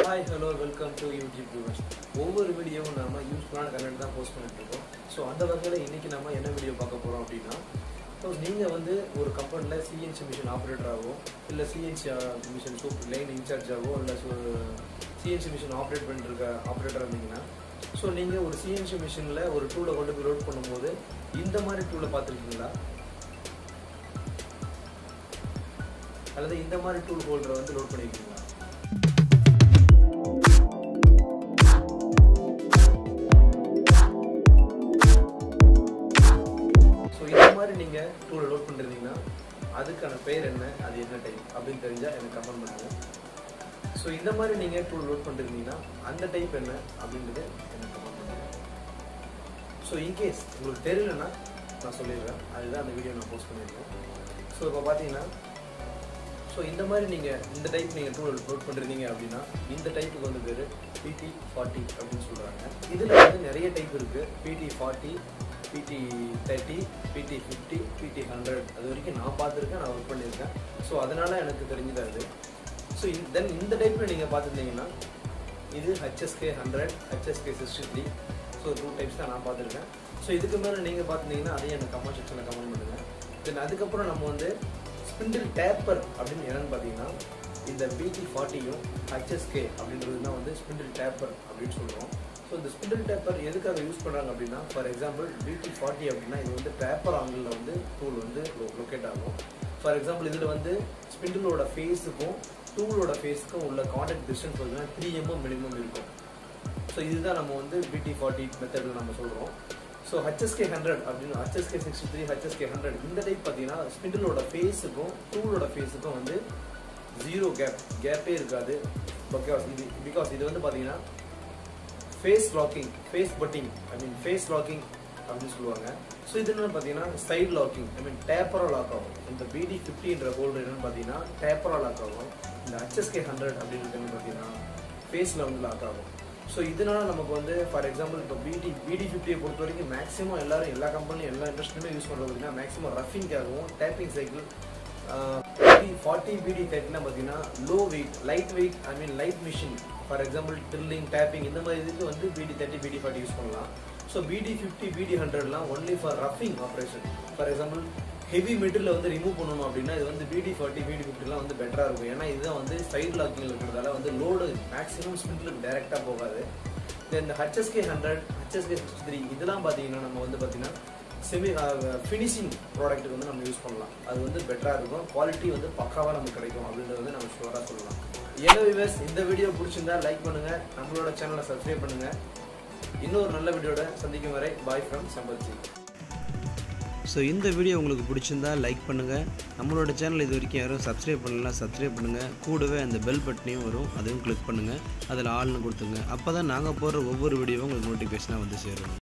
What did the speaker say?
hi hello welcome to YouTube viewers ஒவ்வொரு வீடியோவும் நாம யூஸ்ஃபுல்லான கண்டென்ட் தான் போஸ்ட் பண்ணிட்டு இருக்கோம் ஸோ அந்த வகையில் இன்னைக்கு நம்ம என்ன வீடியோ பார்க்க போகிறோம் அப்படின்னா ஸோ நீங்கள் வந்து ஒரு கம்பெனியில் சிஎன்சி மிஷின் ஆப்ரேட்டராகவோ இல்லை சிஎன்சி மிஷின் சூப் லைன் இன்சார்ஜாகவோ இல்லை சிஎன்சி மிஷின் ஆப்ரேட் பண்ணிட்டு இருக்க ஆப்ரேட்டர் இருந்தீங்கன்னா ஸோ நீங்கள் ஒரு சிஎன்சி மிஷினில் ஒரு டூலை கொண்டு போய் லோட் பண்ணும்போது இந்த மாதிரி டூலை பார்த்துருக்கீங்களா அல்லது இந்த மாதிரி டூல் ஹோல்டரை வந்து லோட் பண்ணியிருக்கீங்களா ஸோ இந்த மாதிரி நீங்கள் டூலை லோட் பண்ணிருந்தீங்கன்னா அதுக்கான பெயர் என்ன அது என்ன டைப் அப்படின்னு தெரிஞ்சால் எனக்கு கமெண்ட் பண்ணுங்க ஸோ இந்த மாதிரி நீங்கள் டூல் லோட் பண்ணிருந்தீங்கன்னா அந்த டைப் என்ன அப்படின்றது எனக்கு கமெண்ட் பண்ணுங்க ஸோ இன்கேஸ் உங்களுக்கு தெரியலன்னா நான் சொல்லிடுறேன் அதுதான் அந்த வீடியோ நான் போஸ்ட் பண்ணியிருக்கேன் ஸோ இப்போ பார்த்தீங்கன்னா ஸோ இந்த மாதிரி நீங்கள் இந்த டைப் நீங்கள் டூல் லோட் பண்ணுறீங்க அப்படின்னா இந்த டைப்புக்கு வந்து பேர் பிடி ஃபார்ட்டி அப்படின்னு சொல்கிறாங்க இதில் வந்து நிறைய டைப் இருக்குது பிடி ஃபார்ட்டி பிடி தேர்ட்டி பிடி ஃபிஃப்டி பிடி ஹண்ட்ரட் அது வரைக்கும் நான் பார்த்துருக்கேன் நான் ஒர்க் பண்ணியிருக்கேன் ஸோ அதனால் எனக்கு தெரிஞ்சது அது ஸோ தென் இந்த டைப்பில் நீங்கள் பார்த்துருந்தீங்கன்னா இது HSK hundred HSK sixty three so two types தான் நான் பார்த்துருக்கேன் ஸோ இதுக்கு மேலே நீங்கள் பார்த்துருந்தீங்கன்னா அதையும் எனக்கு கமெண்ட் செக்ஷனில் கமெண்ட் பண்ணுங்கள் தென் அதுக்கப்புறம் நம்ம வந்து ஸ்பிண்டில் டேப்பர் அப்படின்னு என்னன்னு பார்த்தீங்கன்னா இந்த பிடி ஃபார்ட்டியும் ஹெச்எஸ்கே அப்படின்றது தான் வந்து ஸ்பிண்டில் டேப்பர் அப்படின்னு சொல்கிறோம் ஸோ இந்த ஸ்பிண்டில் டேப்பர் எதுக்காக யூஸ் பண்ணுறாங்க அப்படின்னா ஃபார் எக்ஸாம்பிள் பிடி ஃபார்ட்டி அப்படின்னா இது வந்து டேப்பர் ஆங்கிளில் வந்து டூல் வந்து லொக்கேட் ஆகும் ஃபார் எக்ஸாம்பிள் இதில் வந்து ஸ்பிண்டிலோட ஃபேஸுக்கும் டூலோட ஃபேஸுக்கும் உள்ள கான்டாக்ட் டிஸ்டன்ஸ் பார்த்தீங்கன்னா த்ரீ எம்எம் மினிமம் இருக்கும் ஸோ இதுதான் நம்ம வந்து பிடி ஃபார்ட்டி மெத்தடில் நம்ம சொல்கிறோம் ஸோ ஹெச்எஸ்கே ஹண்ட்ரட் அப்படின்னு HSK sixty three HSK hundred இந்த டைப் பார்த்தீங்கன்னா ஸ்பிண்டிலோட ஃபேஸுக்கும் டூலோட ஃபேஸுக்கும் வந்து ஜீரோ கேப் கேப்பே இருக்காது பிகாஸ் இது பிகாஸ் இது வந்து பார்த்தீங்கன்னா face locking face butting I mean face locking அப்படின்னு சொல்லுவாங்க ஸோ இது என்னன்னு பார்த்தீங்கன்னா சைடு லாக்கிங் ஐ மீன் டேப்பரா லாக் ஆகும் இந்த பிடி ஃபிஃப்டின்ற ஹோல்டர் என்னன்னு பார்த்தீங்கன்னா டேப்பரா லாக் ஆகும் இந்த ஹெச்எஸ்கே ஹண்ட்ரட் அப்படின்னு பார்த்தீங்கன்னா ஃபேஸில் வந்து லாக் ஆகும் ஸோ இதனால நமக்கு வந்து ஃபார் எக்ஸாம்பிள் இப்போ பிடி பிடி ஃபிஃப்டியை பொறுத்த வரைக்கும் மேக்ஸிமம் எல்லாரும் எல்லா கம்பெனியும் எல்லா இண்டஸ்ட்ரியுமே யூஸ் பண்ணுறது அப்படின்னா மேக்ஸிமம் ரஃபிங்காகவும் டேப்பிங் சைக்கிள் ஃபார்ட்டி பிடி தேர்ட்டிலாம் பார்த்தீங்கன்னா low weight light weight I mean light machine for example drilling tapping இந்த மாதிரி இதுக்கு வந்து BT thirty BT forty use பண்ணலாம் ஸோ பிடி ஃபிஃப்டி பிடி ஹண்ட்ரட்லாம் ஒன்லி ஃபார் ரஃபிங் operation for example heavy material வந்து ரிமூவ் பண்ணணும் அப்படின்னா இது வந்து பிடி ஃபார்ட்டி பிடி ஃபிஃப்டிலாம் வந்து பெட்டராக இருக்கும் ஏன்னா இதுதான் வந்து சைடு லாக்கிங் இருக்கிறதால வந்து லோடு மேக்ஸிமம் ஸ்பிண்டிலுக்கு டைரெக்டாக போகாது இந்த HSK hundred HSK sixty three இதெல்லாம் பார்த்தீங்கன்னா நம்ம வந்து பார்த்தீங்கன்னா செமி ஃபினிஷிங் ப்ராடக்ட்டுக்கு வந்து நம்ம யூஸ் பண்ணலாம் அது வந்து பெட்டராக இருக்கும் குவாலிட்டி வந்து பக்காவாக நமக்கு கிடைக்கும் அப்படின்றது வந்து நம்ம ஷுவராக சொல்லலாம் என்ன விவர்ஸ் இந்த வீடியோ பிடிச்சிருந்தா லைக் பண்ணுங்கள் நம்மளோட சேனலை சப்ஸ்கிரைப் பண்ணுங்கள் இன்னொரு நல்ல வீடியோட சந்திக்கும் வரை பாய் ஃப்ரம் சம்பத்ஜி ஸோ இந்த வீடியோ உங்களுக்கு பிடிச்சிருந்தா லைக் பண்ணுங்கள் நம்மளோட சேனல் இது வரைக்கும் யாரும் சப்ஸ்கிரைப் பண்ணலாம் சப்ஸ்கிரைப் பண்ணுங்கள் கூடவே அந்த பெல் பட்டனையும் வரும் அதையும் கிளிக் பண்ணுங்கள் அதில் ஆள்னு கொடுத்துங்க அப்போ தான் நாங்கள் போடுற ஒவ்வொரு வீடியோவும் உங்களுக்கு நோட்டிஃபிகேஷனாக வந்து சேரும்